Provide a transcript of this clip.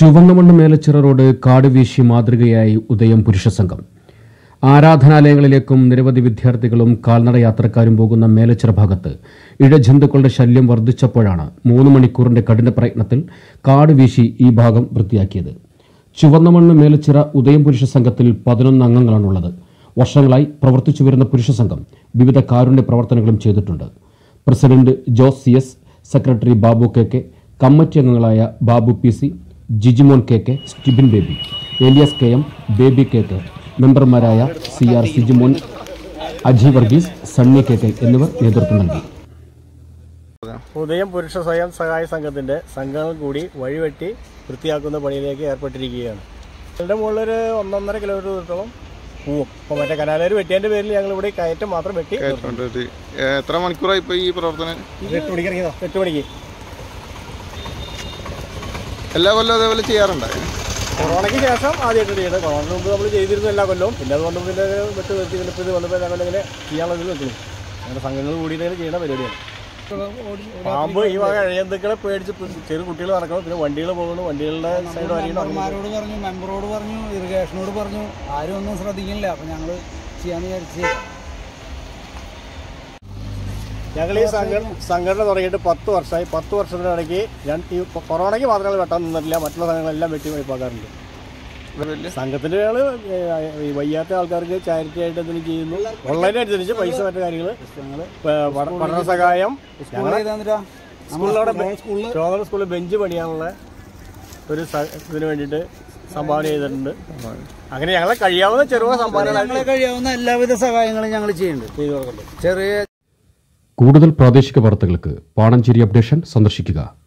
ചുവന്നമണ്ണ് മേലച്ചിറ road കാട് വീശി മാതൃകയായി ഉദയം പുരുഷ സംഘം ആരാധനാലയങ്ങളിലേക്കും നിരവധി വിദ്യാർത്ഥികളും കാൽനട യാത്രക്കാരും പോകുന്ന മേലച്ചിറ ഭാഗത്ത് ഇഴജന്തുക്കളുടെ ശല്യം വർദ്ധിച്ചപ്പോഴാണ് മൂന്ന് മണിക്കൂറിന്റെ കഠിന പ്രയത്നത്തിൽ കാട് വീശി ഈ ഭാഗം വൃത്തിയാക്കിയത് ചുവന്നമണ്ണ് മേലച്ചിറ ഉദയം പുരുഷ സംഘത്തിൽ പതിനൊന്ന് അംഗങ്ങളാണുള്ളത് വർഷങ്ങളായി പ്രവർത്തിച്ചു വരുന്ന പുരുഷ സംഘം വിവിധ കാരുണ്യ പ്രവർത്തനങ്ങളും ചെയ്തിട്ടുണ്ട് president Jose C S secretary Babu K K committee അംഗങ്ങളായ Babu P C Jijimon K K Stibin Baby Elias K M Baby K K മെമ്പർമാരായ C R Sijimon Aji Varghese Sunny K K എന്നിവർ നേതൃത്വം നൽകി ഉദയം പുരുഷ സ്വയം സഹായ സംഘത്തിന്റെ സംഘങ്ങൾ കൂടി വഴിവെട്ടി വൃത്തിയാക്കുന്ന പണിയിലേക്ക് ഏർപ്പെട്ടിരിക്കുകയാണ് ഇതിന്റെ മുകളിലൊരു ഒന്നൊന്നര കിലോമീറ്റർ ദൂരത്തോളം പോവും അപ്പോൾ മറ്റേ കനാലേര് വെട്ടിയതിന്റെ പേരിൽ ഞങ്ങൾ ഇവിടെ ഈ കയറ്റം മാത്രം വെട്ടി കണ്ടിട്ട് എത്ര മണിക്കൂറായി ഇപ്പൊ ഈ പ്രവർത്തനം എട്ട് മണിക്ക് ഇറങ്ങിയതാ എട്ട് മണിക്ക് എല്ലാ കൊല്ലം അതേപോലെ ചെയ്യാറുണ്ട് കൊറോണയ്ക്ക് ശേഷം ആദ്യമായിട്ട് ചെയ്യുന്നത് കൊറോണയ്ക്ക് മുമ്പ് നമ്മൾ ചെയ്തിരുന്നു എല്ലാ കൊല്ലവും പിന്നെ അത് വന്നപ്പോൾ പിന്നെ ഒരു വെട്ട് നിർത്തി പിന്നെ ഇപ്പോൾ ഇത് വന്നപ്പോൾ ഞങ്ങൾ ഇങ്ങനെ ചെയ്യാനുള്ളതിൽ നിൽക്കുന്നു ഞങ്ങളുടെ സംഘങ്ങൾ കൂടി ഇങ്ങനെ ചെയ്യുന്ന പരിപാടിയാണ് പാമ്പ് ഈ വക അഴയന്തുക്കളെ പേടിച്ച് ഇപ്പം ചെറു കുട്ടികൾ നടക്കണം പിന്നെ വണ്ടികൾ പോകുന്നു വണ്ടികളുടെ സൈഡ് വരികണം മെമ്പർമാരോട് പറഞ്ഞു മെമ്പറോട് പറഞ്ഞു ഇറിഗേഷനോട് പറഞ്ഞു ആരും ഒന്നും ശ്രദ്ധിക്കുന്നില്ല അപ്പൊ ഞങ്ങള് ചെയ്യാന്ന് വിചാരിച്ച് ഞങ്ങൾ ഈ സംഘ- സംഘടന തുടങ്ങിയിട്ട് പത്ത് വർഷമായി പത്ത് വർഷത്തിനിടയ്ക്ക് രണ്ട് ഈ കൊ- കൊറോണയ്ക്ക് മാത്രമേ വെട്ടാൻ നിന്നിട്ടില്ല മറ്റുള്ള സംഘങ്ങളെല്ലാം വെട്ടി വെപ്പാക്കാറുണ്ട് സംഘത്തിന്റെ ഞങ്ങൾ ഈ വയ്യാത്ത ആൾക്കാർക്ക് ചാരിറ്റി ആയിട്ട് എന്തെങ്കിലും ചെയ്യുന്നു ഉള്ളതിനനുസരിച്ച് പൈസ മറ്റു കാര്യങ്ങൾ പഠന സഹായം ഞങ്ങളെ ചെയ്താന്നിട്ടാ സ്കൂളിലവിടെ ചോദന സ്കൂളിൽ ബെഞ്ച് പണിയാനുള്ള ഒരു സ- ഇതിന് വേണ്ടിയിട്ട് സംഭാവന ചെയ്തിട്ടുണ്ട് അങ്ങനെ ഞങ്ങളെ കഴിയാവുന്ന ചെറുപ സംഭാവന ഞങ്ങളെ കഴിയാവുന്ന എല്ലാവിധ സഹായങ്ങളും ഞങ്ങൾ ചെയ്യുന്നുണ്ട് ചെയ്തു കൊടുക്കുന്നുണ്ട് ചെറിയ കൂടുതൽ പ്രാദേശിക വാർത്തകൾക്ക് പാണഞ്ചേരി അപ്ഡേഷൻ സന്ദർശിക്കുക